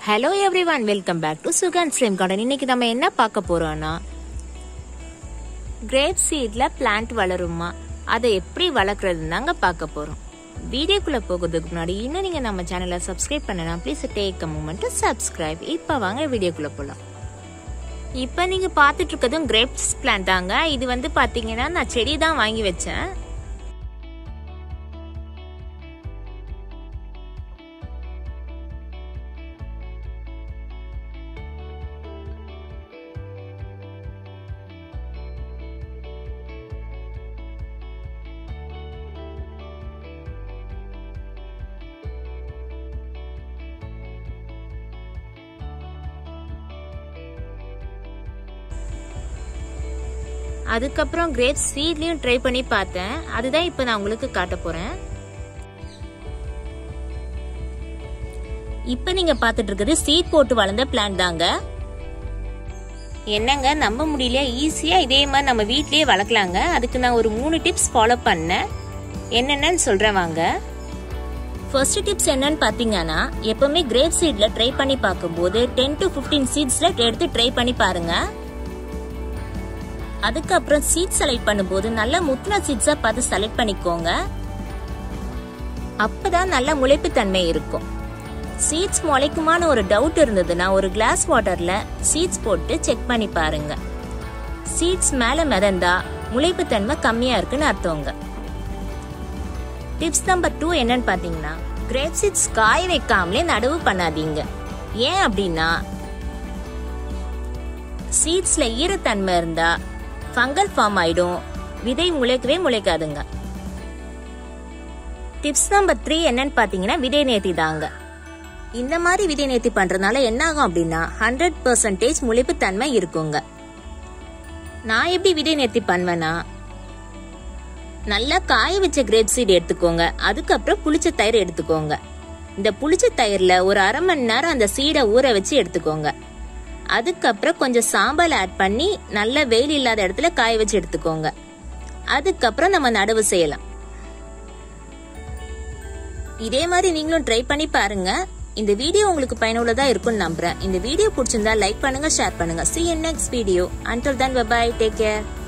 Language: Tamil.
hello every one welcome back to Sugan frame garden இன்னைக்கு நம்ம என்ன பார்க்க போறோம்னா கிரேப் சீட்ல பிளான்ட் வளருமா அதை எப்படி வளர்க்குறதுன்னு தாங்க பார்க்க போறோம் வீடியோக்குள்ள போகிறதுக்கு முன்னாடி இன்னும் நீங்க நம்ம சேனலை சப்ஸ்கிரைப் பண்ணலாம் please take a moment subscribe இப்போ வாங்க வீடியோக்குள்ள போகலாம் இப்போ நீங்க பார்த்துட்டு இருக்கிறதும் கிரேப்ஸ் பிளான்ட் தாங்க இது வந்து பாத்தீங்கன்னா நான் செடி தான் வாங்கி வச்சேன் அதுக்கப்புறம் கிரேப் சீட்லயும் ட்ரை பண்ணி பார்த்தேன் அதுதான் இப்போ நான் உங்களுக்கு காட்ட போறேன் இப்போ நீங்க பார்த்துட்டு இருக்கிறது சீட் போட்டு வளர்ந்த பிளான்ட் தாங்க என்னங்க நம்ப முடியல ஈஸியா இதே மாதிரி நம்ம வீட்லயே வளர்க்கலாங்க அதுக்கு நான் ஒரு மூணு டிப்ஸ் ஃபாலோ பண்ணேன் என்னென்னு சொல்றேன் வாங்க ஃபர்ஸ்ட் டிப்ஸ் என்னன்னு பாத்தீங்கன்னா எப்பவுமே கிரேப் சீட்ல ட்ரை பண்ணி பார்க்கும்போது டென் டு பிப்டீன் சீட்ஸ்ல எடுத்து ட்ரை பண்ணி பாருங்க அதுக்கப்புறம் சீட் செலக்ட் பண்ணும்போது நல்ல முத்தின சீட்ஸா பார்த்து செலக்ட் பண்ணிக்கோங்க அப்பதான் நல்ல முளைப்பு தன்மை இருக்கும் சீட்ஸ் முளைக்குமான ஒரு டவுட் இருந்ததுன்னா ஒரு கிளாஸ் வாட்டர்ல சீட்ஸ் போட்டு செக் பண்ணி பாருங்க சீட்ஸ் மேல மிதந்தா முளைப்பு தன்மை கம்மியா இருக்குன்னு அர்த்தங்க டிப்ஸ் நம்பர் டூ என்னன்னு பாத்தீங்கன்னா கிரேப் சீட்ஸ் காய வைக்காமலே நடவு பண்ணாதீங்க ஏன் அப்படின்னா சீட்ஸ்ல ஈரத்தன்மை இருந்தா ஃபங்கல் ஃபார்ம் ஆயிடும் விதை முளைக்கவே முளைக்காதுங்க டிப்ஸ் நம்பர் த்ரீ என்னன்னு பாத்தீங்கன்னா விதை நேர்த்தி தாங்க இந்த மாதிரி விதை நேர்த்தி பண்றதுனால என்ன ஆகும் அப்படின்னா ஹண்ட்ரட் பர்சன்டேஜ் முளைப்பு தன்மை இருக்குங்க நான் எப்படி விதை நேர்த்தி பண்ணுவேன்னா நல்லா காய வச்ச கிரேப் சீட் எடுத்துக்கோங்க அதுக்கப்புறம் புளிச்ச தயிர் எடுத்துக்கோங்க இந்த புளிச்ச தயிர்ல ஒரு அரை மணி நேரம் அந்த சீடை ஊற வச்சு எடுத்துக்கோங்க அதுக்கப்புறம் கொஞ்சம் சாம்பல் ஆட் பண்ணி நல்ல வெயில் இல்லாத இடத்துல காய வச்சு எடுத்துக்கோங்க அதுக்கப்புறம் நம்ம நடவு செய்யலாம் இதே மாதிரி நீங்களும் ட்ரை பண்ணி பாருங்க இந்த வீடியோ உங்களுக்கு பயனுள்ளதா இருக்கும்னு நம்புறேன் இந்த வீடியோ பிடிச்சிருந்தா லைக் பண்ணுங்க ஷேர் பண்ணுங்க see you next video until then bye bye take care